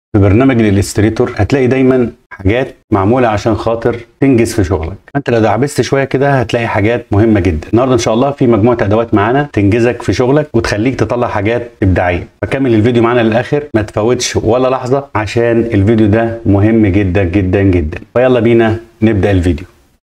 في برنامج الالستريتور هتلاقي دايما حاجات معموله عشان خاطر تنجز في شغلك انت لو دعبست شويه كده هتلاقي حاجات مهمه جدا النهارده ان شاء الله في مجموعه ادوات معانا تنجزك في شغلك وتخليك تطلع حاجات ابداعيه فكمل الفيديو معانا للاخر ما تفوتش ولا لحظه عشان الفيديو ده مهم جدا جدا جدا فيلا بينا نبدا الفيديو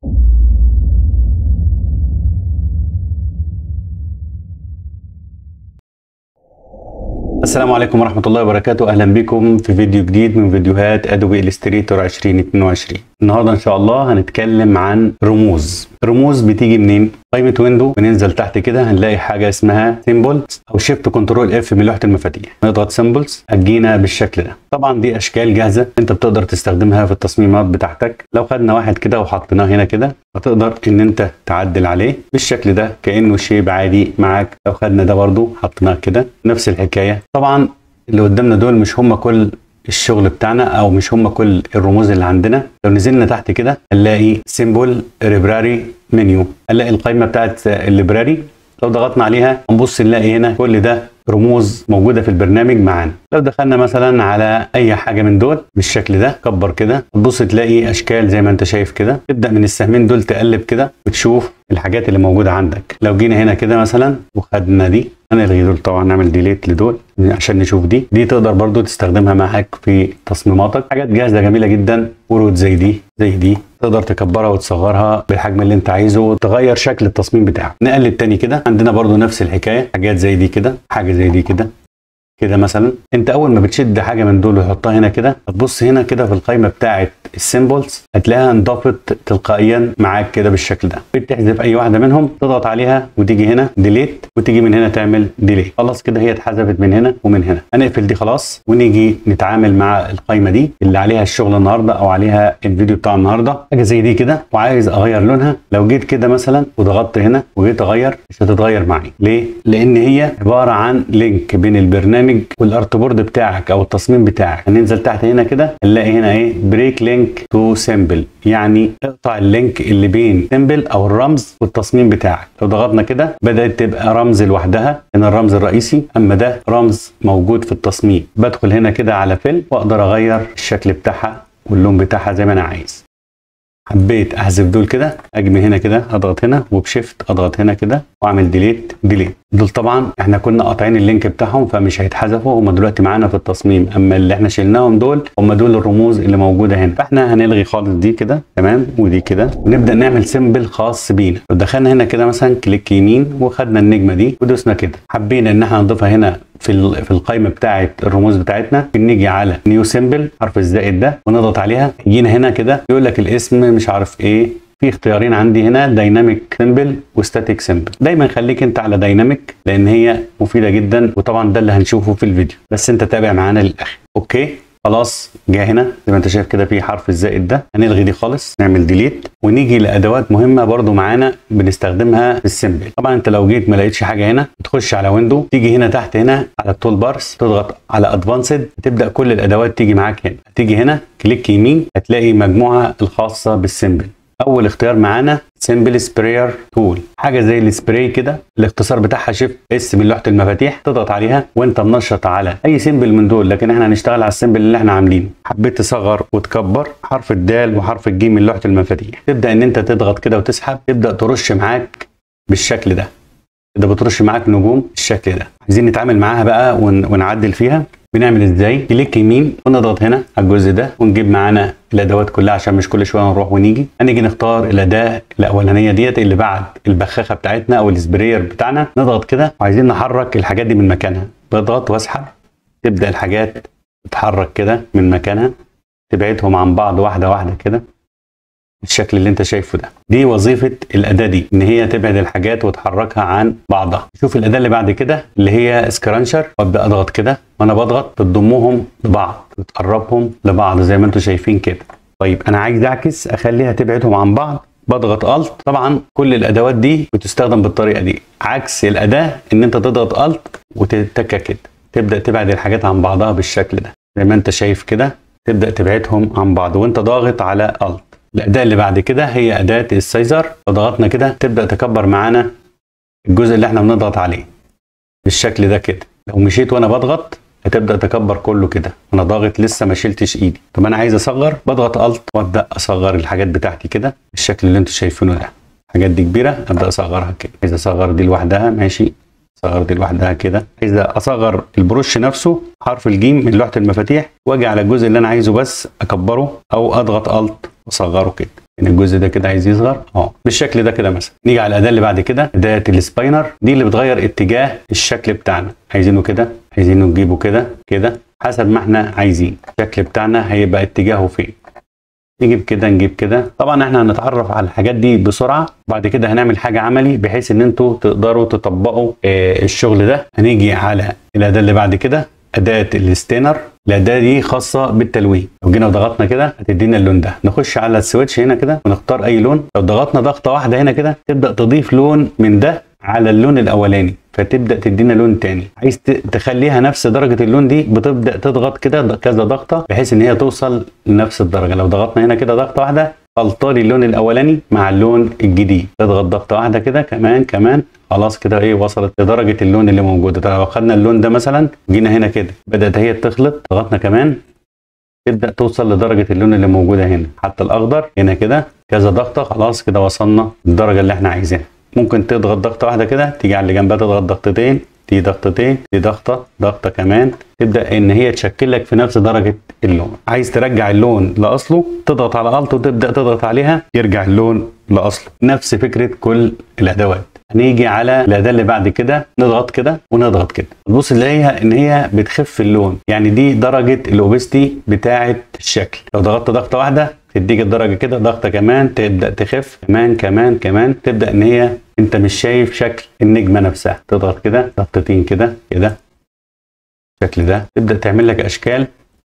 السلام عليكم ورحمة الله وبركاته أهلا بكم في فيديو جديد من فيديوهات أدوبي إلستريتور 2022 النهاردة إن شاء الله هنتكلم عن رموز رموز بتيجي منين؟ قائمة ويندو بننزل تحت كده هنلاقي حاجة اسمها سيمبلز أو شيفت كنترول اف من لوحة المفاتيح نضغط سيمبلز هتجينا بالشكل ده طبعا دي أشكال جاهزة أنت بتقدر تستخدمها في التصميمات بتاعتك لو خدنا واحد كده وحطيناه هنا كده هتقدر إن أنت تعدل عليه بالشكل ده كأنه شيب عادي معاك لو خدنا ده برضو حطيناه كده نفس الحكاية طبعا اللي قدامنا دول مش هم كل الشغل بتاعنا او مش هم كل الرموز اللي عندنا لو نزلنا تحت كده هنلاقي سيمبل ريبراري منيو هنلاقي القائمه بتاعت الليبراري لو ضغطنا عليها هنبص نلاقي هنا كل ده رموز موجوده في البرنامج معانا لو دخلنا مثلا على اي حاجه من دول بالشكل ده كبر كده تبص تلاقي اشكال زي ما انت شايف كده تبدا من السهمين دول تقلب كده وتشوف الحاجات اللي موجوده عندك لو جينا هنا كده مثلا وخدنا دي هنلغي دول طبعا نعمل ديليت لدول عشان نشوف دي دي تقدر برضو تستخدمها معاك في تصميماتك حاجات جاهزه جميله جدا ورود زي دي زي دي تقدر تكبرها وتصغرها بالحجم اللي انت عايزه وتغير شكل التصميم بتاعك نقلب تاني كده عندنا برضو نفس الحكايه حاجات زي دي كده حاجه زي دي كده كده مثلا انت اول ما بتشد حاجه من دول وتحطها هنا كده هتبص هنا كده في القائمه بتاعه السيمبلز هتلاقيها انضافت تلقائيا معاك كده بالشكل ده بتحذف اي واحده منهم تضغط عليها وتيجي هنا ديليت وتيجي من هنا تعمل ديليت خلاص كده هي اتحذفت من هنا ومن هنا هنقفل دي خلاص ونيجي نتعامل مع القائمه دي اللي عليها الشغل النهارده او عليها الفيديو بتاع النهارده حاجه زي دي كده وعايز اغير لونها لو جيت كده مثلا وضغطت هنا وجيت اغير مش هتتغير معي ليه لان هي عباره عن لينك بين البرنامج والارت بورد بتاعك او التصميم بتاعك هننزل تحت هنا كده نلاقي هنا ايه بريك لينك تو سيمبل يعني اقطع اللينك اللي بين سيمبل او الرمز والتصميم بتاعك لو ضغطنا كده بدات تبقى رمز لوحدها هنا الرمز الرئيسي اما ده رمز موجود في التصميم بدخل هنا كده على فيل واقدر اغير الشكل بتاعها واللون بتاعها زي ما انا عايز حبيت احذف دول كده اجي من هنا كده اضغط هنا وبشيفت اضغط هنا كده واعمل ديليت ديليت دول طبعا احنا كنا قاطعين اللينك بتاعهم فمش هيتحذفوا هم دلوقتي معانا في التصميم اما اللي احنا شلناهم دول هم دول الرموز اللي موجوده هنا فاحنا هنلغي خالص دي كده تمام ودي كده ونبدا نعمل سيمبل خاص بينا لو دخلنا هنا كده مثلا كليك يمين وخدنا النجمه دي ودوسنا كده حبينا ان احنا نضيفها هنا في في القائمه بتاعه الرموز بتاعتنا نيجي على نيو سيمبل حرف الزائد ده ونضغط عليها يجينا هنا كده يقول لك الاسم مش عارف ايه في اختيارين عندي هنا دايناميك سيمبل وستاتيك سيمبل دايما خليك انت على دايناميك لان هي مفيده جدا وطبعا ده اللي هنشوفه في الفيديو بس انت تابع معانا للاخر اوكي خلاص جه هنا زي ما انت شايف كده في حرف الزائد ده هنلغي دي خالص نعمل ديليت ونيجي لادوات مهمه برده معانا بنستخدمها في السيمبل طبعا انت لو جيت ما لقيتش حاجه هنا تخش على ويندو تيجي هنا تحت هنا على التول بارس تضغط على ادفانسد تبدا كل الادوات تيجي معاك هنا تيجي هنا كليك يمين هتلاقي مجموعه الخاصه بالسيمبل اول اختيار معانا سيمبل سبراير تول حاجه زي السبراي كده الاختصار بتاعها شيفت اس من لوحه المفاتيح تضغط عليها وانت منشط على اي سيمبل من دول لكن احنا هنشتغل على السيمبل اللي احنا عاملينه حبيت تصغر وتكبر حرف الدال وحرف الجيم من لوحه المفاتيح تبدا ان انت تضغط كده وتسحب تبدا ترش معاك بالشكل ده كده بترش معاك نجوم بالشكل ده عايزين نتعامل معاها بقى ونعدل فيها بنعمل ازاي كليك يمين ونضغط هنا على الجزء ده ونجيب معانا الادوات كلها عشان مش كل شويه نروح ونيجي هنيجي نختار الاداه الاولانيه ديت اللي بعد البخاخه بتاعتنا او السبراير بتاعنا نضغط كده وعايزين نحرك الحاجات دي من مكانها بضغط واسحب تبدا الحاجات تتحرك كده من مكانها تبعدهم عن بعض واحده واحده كده الشكل اللي انت شايفه ده دي وظيفه الاداه دي ان هي تبعد الحاجات وتحركها عن بعضها شوف الاداه اللي بعد كده اللي هي سكرانشر وابدا اضغط كده وانا بضغط بتضمهم لبعض بتقربهم لبعض زي ما انتم شايفين كده طيب انا عايز اعكس اخليها تبعدهم عن بعض بضغط الت طبعا كل الادوات دي بتستخدم بالطريقه دي عكس الاداه ان انت تضغط الت وتتكه كده تبدا تبعد الحاجات عن بعضها بالشكل ده زي ما انت شايف كده تبدا تبعدهم عن بعض وانت ضاغط على الت الاداه اللي بعد كده هي اداه السيزر لو ضغطنا كده تبدا تكبر معانا الجزء اللي احنا بنضغط عليه بالشكل ده كده لو مشيت وانا بضغط هتبدا تكبر كله كده انا ضاغط لسه ما شلتش ايدي طب انا عايز اصغر بضغط الت وابدا اصغر الحاجات بتاعتي كده بالشكل اللي انتم شايفينه ده الحاجات دي كبيره ابدا اصغرها كده عايز اصغر دي لوحدها ماشي اصغر دي لوحدها كده عايز اصغر البروش نفسه حرف الجيم من لوحه المفاتيح واجي على الجزء اللي انا عايزه بس اكبره او اضغط الت واصغره كده ان الجزء ده كده عايز يصغر اه بالشكل ده كده مثلا نيجي على الاداه اللي بعد كده اداه السباينر دي اللي بتغير اتجاه الشكل بتاعنا عايزينه كده عايزينه نجيبه كده كده حسب ما احنا عايزين الشكل بتاعنا هيبقى اتجاهه فين نجيب كده نجيب كده طبعا احنا هنتعرف على الحاجات دي بسرعه بعد كده هنعمل حاجه عملي بحيث ان انتوا تقدروا تطبقوا اه الشغل ده هنيجي على الاداه اللي بعد كده اداه الستينر الاداه دي خاصه بالتلوين لو جينا ضغطنا كده هتدينا اللون ده نخش على السويتش هنا كده ونختار اي لون لو ضغطنا ضغطه واحده هنا كده تبدا تضيف لون من ده على اللون الاولاني فتبدا تدينا لون تاني عايز تخليها نفس درجه اللون دي بتبدا تضغط كده كذا ضغطه بحيث ان هي توصل لنفس الدرجه لو ضغطنا هنا كده ضغطه واحده الطالي اللون الاولاني مع اللون الجديد تضغط ضغطه واحده كده كمان كمان خلاص كده ايه وصلت لدرجه اللون اللي موجود لو خدنا اللون ده مثلا جينا هنا كده بدات هي تخلط ضغطنا كمان تبدا توصل لدرجه اللون اللي موجوده هنا حتى الاخضر هنا كده كذا ضغطه خلاص كده وصلنا للدرجه اللي احنا عايزينها ممكن تضغط ضغطه واحده كده تيجي على اللي جنبها تضغط ضغطتين دي ضغطتين دي ضغطه ضغطه كمان تبدا ان هي تشكل لك في نفس درجه اللون عايز ترجع اللون لاصله تضغط على الت وتبدا تضغط عليها يرجع اللون لاصله نفس فكره كل الادوات هنيجي على الاداه اللي بعد كده نضغط كده ونضغط كده تبص نلاقيها ان هي بتخف اللون يعني دي درجه الاوبستي بتاعه الشكل لو ضغطت ضغطه واحده تديك الدرجه كده ضغطه كمان تبدا تخف كمان كمان كمان تبدا ان هي انت مش شايف شكل النجمه نفسها تضغط كده ضغطتين كده كده الشكل ده تبدا تعمل لك اشكال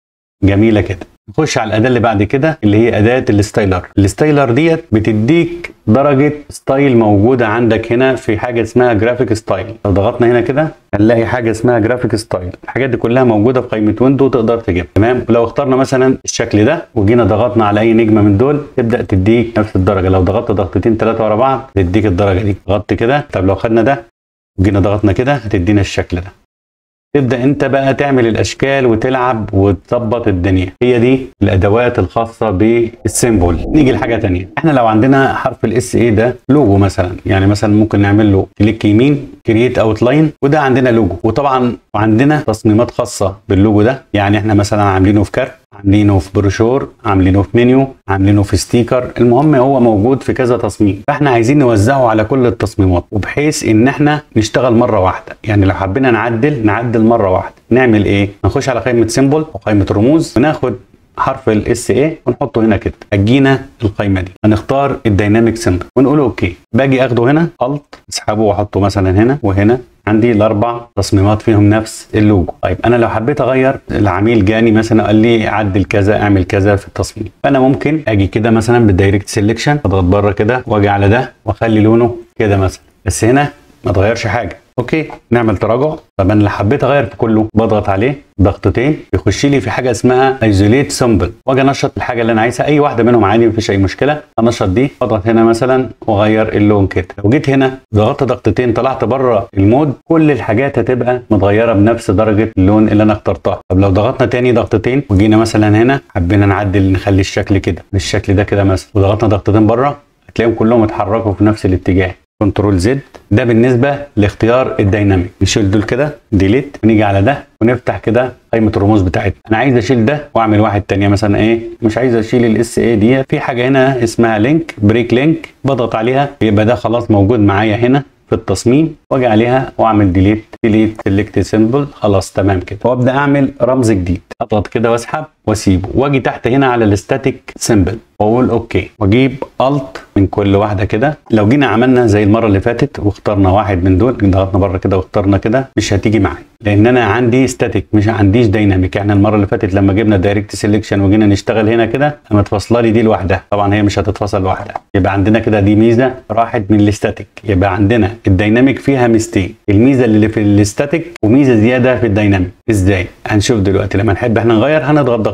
جميله كده نخش على الاداه اللي بعد كده اللي هي اداه الستايلر الستايلر ديت بتديك درجه ستايل موجوده عندك هنا في حاجه اسمها جرافيك ستايل لو ضغطنا هنا كده هنلاقي حاجه اسمها جرافيك ستايل الحاجات دي كلها موجوده في قائمه ويندو تقدر تجيبها تمام ولو اخترنا مثلا الشكل ده وجينا ضغطنا على اي نجمه من دول تبدا تديك نفس الدرجه لو ضغطت ضغطتين ثلاثه ورا بعض تديك الدرجه دي ضغطت كده طب لو خدنا ده وجينا ضغطنا كده هتدينا الشكل ده تبدا انت بقى تعمل الاشكال وتلعب وتظبط الدنيا هي دي الادوات الخاصه بالسيمبل نيجي لحاجه تانية احنا لو عندنا حرف الاس اي ده لوجو مثلا يعني مثلا ممكن نعمل له كليك يمين كرييت اوت لاين وده عندنا لوجو وطبعا عندنا تصميمات خاصه باللوجو ده يعني احنا مثلا عاملينه في كارت عاملينه في بروشور عاملينه في منيو عاملينه في ستيكر المهم هو موجود في كذا تصميم فاحنا عايزين نوزعه على كل التصميمات وبحيث ان احنا نشتغل مره واحده يعني لو حبينا نعدل نعدل مره واحده نعمل ايه نخش على قائمه سيمبل وقائمه رموز وناخد حرف الاس اي ونحطه هنا كده هتجينا القائمه دي هنختار الدايناميك سيمبل ونقول اوكي باجي اخده هنا الت اسحبه واحطه مثلا هنا وهنا عندي الاربع تصميمات فيهم نفس اللوجو طيب انا لو حبيت اغير العميل جاني مثلا قال لي عدل كذا اعمل كذا في التصميم فانا ممكن اجي كده مثلا بالدايركت سيلكشن اضغط بره كده واجي على ده واخلي لونه كده مثلا بس هنا ما تغيرش حاجه اوكي نعمل تراجع طب انا اللي حبيت اغير في كله بضغط عليه ضغطتين يخش لي في حاجه اسمها ايزوليت سمبل واجي انشط الحاجه اللي انا عايزها اي واحده منهم عادي مفيش اي مشكله انشط دي اضغط هنا مثلا واغير اللون كده لو جيت هنا ضغطت ضغطتين طلعت بره المود كل الحاجات هتبقى متغيره بنفس درجه اللون اللي انا اخترتها طب لو ضغطنا تاني ضغطتين وجينا مثلا هنا حبينا نعدل نخلي الشكل كده بالشكل ده كده مثلا وضغطنا ضغطتين بره هتلاقيهم كلهم اتحركوا في نفس الاتجاه كنترول زد ده بالنسبه لاختيار الديناميك نشيل دول كده ديليت ونيجي على ده ونفتح كده قائمه الرموز بتاعتنا انا عايز اشيل ده واعمل واحد تانية مثلا ايه مش عايز اشيل الاس اي دي في حاجه هنا اسمها لينك بريك لينك بضغط عليها يبقى ده خلاص موجود معايا هنا في التصميم واجي عليها واعمل ديليت ديليت سيلكت سيمبل خلاص تمام كده وابدا اعمل رمز جديد اضغط كده واسحب واسيبه واجي تحت هنا على الستاتيك سيمبل واقول اوكي واجيب الت من كل واحده كده لو جينا عملنا زي المره اللي فاتت واخترنا واحد من دول ضغطنا بره كده واخترنا كده مش هتيجي معايا لان انا عندي ستاتيك مش عنديش دايناميك يعني المره اللي فاتت لما جبنا دايركت سيلكشن وجينا نشتغل هنا كده انا متفصله لي دي لوحدها طبعا هي مش هتتفصل لوحدها يبقى عندنا كده دي ميزه راحت من الاستاتيك يبقى عندنا الدايناميك فيها ميزتين الميزه اللي في الاستاتيك وميزه زياده في الدايناميك ازاي هنشوف دلوقتي لما نحب احنا نغير هنضغط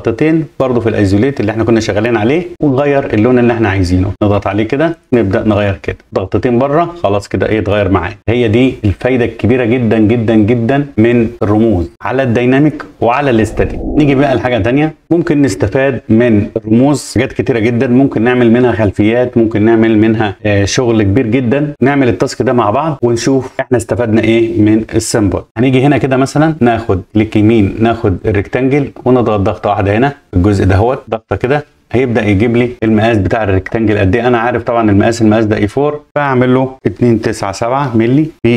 ضغطتين برضو في الايزوليت اللي احنا كنا شغالين عليه ونغير اللون اللي احنا عايزينه نضغط عليه كده نبدا نغير كده ضغطتين بره خلاص كده ايه اتغير معايا هي دي الفايده الكبيره جدا جدا جدا من الرموز على الديناميك وعلى الاستاتيك نيجي بقى لحاجه ثانيه ممكن نستفاد من الرموز حاجات كتيره جدا ممكن نعمل منها خلفيات ممكن نعمل منها آه، شغل كبير جدا نعمل التاسك ده مع بعض ونشوف احنا استفدنا ايه من السيمبل هنيجي هنا كده مثلا ناخد كليك يمين ناخد الريكتانجل ونضغط ضغطه واحده هنا الجزء دهوت ضغطه كده هيبدا يجيب لي المقاس بتاع الريكتانجل قد ايه انا عارف طبعا المقاس المقاس ده اي 4 فاعمل له 297 مللي في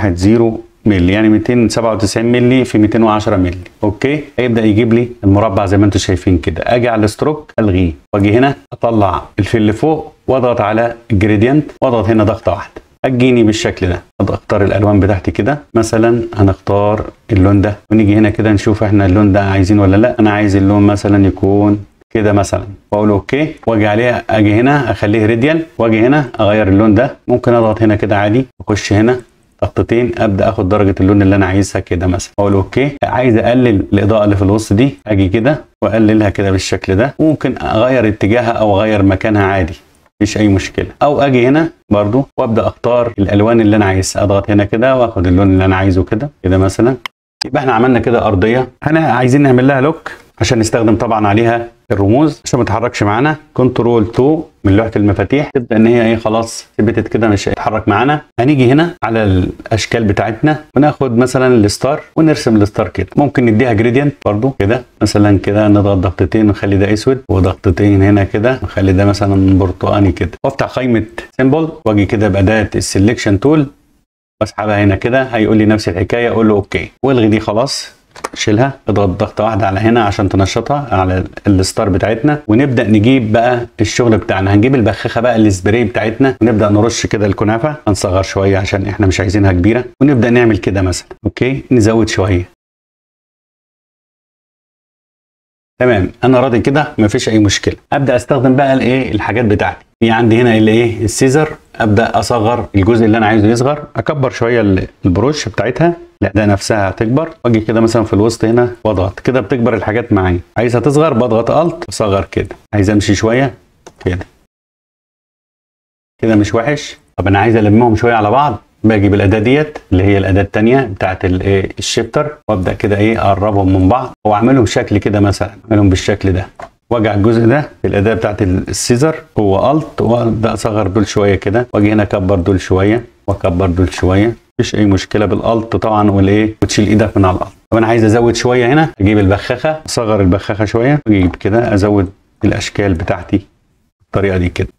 210 مللي يعني 297 مللي في 210 مللي اوكي هيبدا يجيب لي المربع زي ما انتم شايفين كده اجي على الستروك الغيه واجي هنا اطلع الفيل اللي فوق واضغط على الجريدينت واضغط هنا ضغطه واحده هتجيني بالشكل ده اختار الالوان بتاعتي كده مثلا هنختار اللون ده ونيجي هنا كده نشوف احنا اللون ده عايزينه ولا لا انا عايز اللون مثلا يكون كده مثلا واقول اوكي واجي عليه اجي هنا اخليه راديال واجي هنا اغير اللون ده ممكن اضغط هنا كده عادي اخش هنا ضغطتين ابدا اخد درجه اللون اللي انا عايزها كده مثلا اقول اوكي عايز اقلل الاضاءه اللي في الوسط دي اجي كده واقللها كده بالشكل ده ممكن اغير اتجاهها او اغير مكانها عادي مفيش اي مشكله او اجي هنا برضو وابدا اختار الالوان اللي انا عايزها اضغط هنا كده واخد اللون اللي انا عايزه كده كده مثلا يبقى احنا عملنا كده ارضيه احنا عايزين نعمل لها لوك عشان نستخدم طبعا عليها الرموز عشان ما تتحركش معانا كنترول 2 من لوحه المفاتيح تبدا ان هي ايه خلاص ثبتت كده مش هيتحرك معانا هنيجي هنا على الاشكال بتاعتنا وناخد مثلا الستار ونرسم الستار كده ممكن نديها جريدينت برضو كده مثلا كده نضغط ضغطتين ونخلي ده اسود وضغطتين هنا كده نخلي ده مثلا برتقاني كده وافتح قائمه سيمبل واجي كده باداه السلكشن تول واسحبها هنا كده هيقول لي نفس الحكايه اقول له اوكي والغي دي خلاص شيلها اضغط ضغطه واحده على هنا عشان تنشطها على الستار بتاعتنا ونبدا نجيب بقى الشغل بتاعنا هنجيب البخاخه بقى السبراي بتاعتنا ونبدا نرش كده الكنافه هنصغر شويه عشان احنا مش عايزينها كبيره ونبدا نعمل كده مثلا اوكي نزود شويه تمام انا راضي كده مفيش اي مشكله ابدا استخدم بقى الايه الحاجات بتاعتي في عندي هنا اللي ايه السيزر ابدا اصغر الجزء اللي انا عايزه يصغر اكبر شويه البروش بتاعتها الاعداء نفسها هتكبر واجي كده مثلا في الوسط هنا واضغط كده بتكبر الحاجات معايا عايزها تصغر بضغط الت واصغر كده عايز امشي شويه كده كده مش وحش طب انا عايز المهم شويه على بعض باجي بالاداه ديت اللي هي الاداه الثانيه بتاعت الايه الشيفتر وابدا كده ايه اقربهم من بعض واعملهم شكل كده مثلا اعملهم بالشكل ده واجي على الجزء ده في الاداه بتاعت السيزر هو الت وابدا اصغر دول شويه كده واجي هنا اكبر دول شويه واكبر دول شويه مفيش اي مشكله بالالت طبعا والايه وتشيل ايدك من على الالت طب انا عايز ازود شويه هنا اجيب البخاخه اصغر البخاخه شويه واجيب كده ازود الاشكال بتاعتي بالطريقه دي كده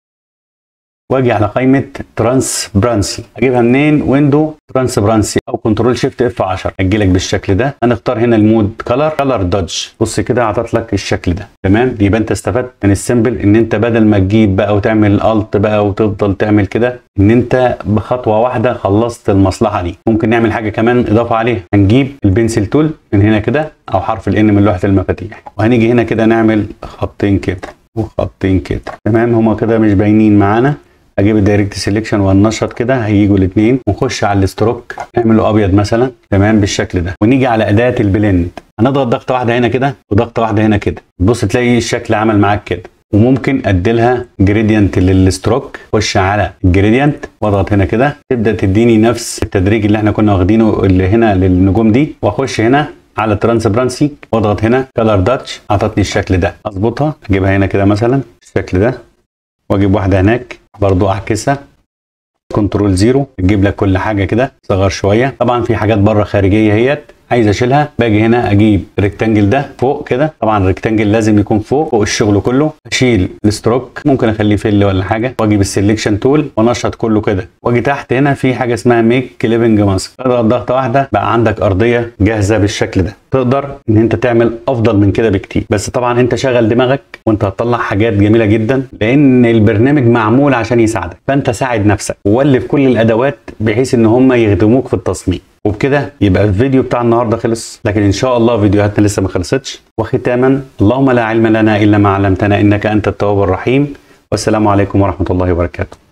واجي على قائمه ترانسبرانسي اجيبها منين ويندو ترانسبرانسي او كنترول شيفت اف 10 هتجي لك بالشكل ده هنختار هنا المود كلر كلر دodge بص كده عطت لك الشكل ده تمام يبقى انت استفدت من السيمبل ان انت بدل ما تجيب بقى وتعمل الت بقى وتفضل تعمل كده ان انت بخطوه واحده خلصت المصلحه دي ممكن نعمل حاجه كمان اضافه عليها هنجيب البنسل تول من هنا كده او حرف الان من لوحه المفاتيح وهنيجي هنا كده نعمل خطين كده وخطين كده تمام هما كده مش باينين معانا اجيب الدايركت سيلكشن وانشط كده هيجوا الاثنين ونخش على الستروك نعمل له ابيض مثلا تمام بالشكل ده ونيجي على اداه البلند هنضغط ضغطه واحده هنا كده وضغطه واحده هنا كده تبص تلاقي الشكل عمل معاك كده وممكن اديلها جريدينت للستروك خش على الجريدينت واضغط هنا كده تبدا تديني نفس التدريج اللي احنا كنا واخدينه اللي هنا للنجوم دي واخش هنا على ترانسبرانسي واضغط هنا كلر داتش اعطتني الشكل ده اظبطها اجيبها هنا كده مثلا الشكل ده واجيب واحده هناك برضو اعكسها كنترول زيرو تجيب لك كل حاجه كده صغر شويه طبعا في حاجات بره خارجيه اهيت عايز اشيلها باجي هنا اجيب الريكتانجل ده فوق كده طبعا الريكتانجل لازم يكون فوق فوق الشغل كله اشيل الستروك ممكن اخليه فيل ولا حاجه واجيب السلكشن تول وانشط كله كده واجي تحت هنا في حاجه اسمها ميك كليبنج ماسك اضغط ضغطه واحده بقى عندك ارضيه جاهزه بالشكل ده تقدر ان انت تعمل افضل من كده بكتير بس طبعا انت شغل دماغك وانت هتطلع حاجات جميله جدا لان البرنامج معمول عشان يساعدك فانت ساعد نفسك وولف كل الادوات بحيث ان هم يخدموك في التصميم وبكده يبقى الفيديو بتاع النهارده خلص لكن ان شاء الله فيديوهاتنا لسه ما خلصتش وختاما اللهم لا علم لنا الا ما علمتنا انك انت التواب الرحيم والسلام عليكم ورحمه الله وبركاته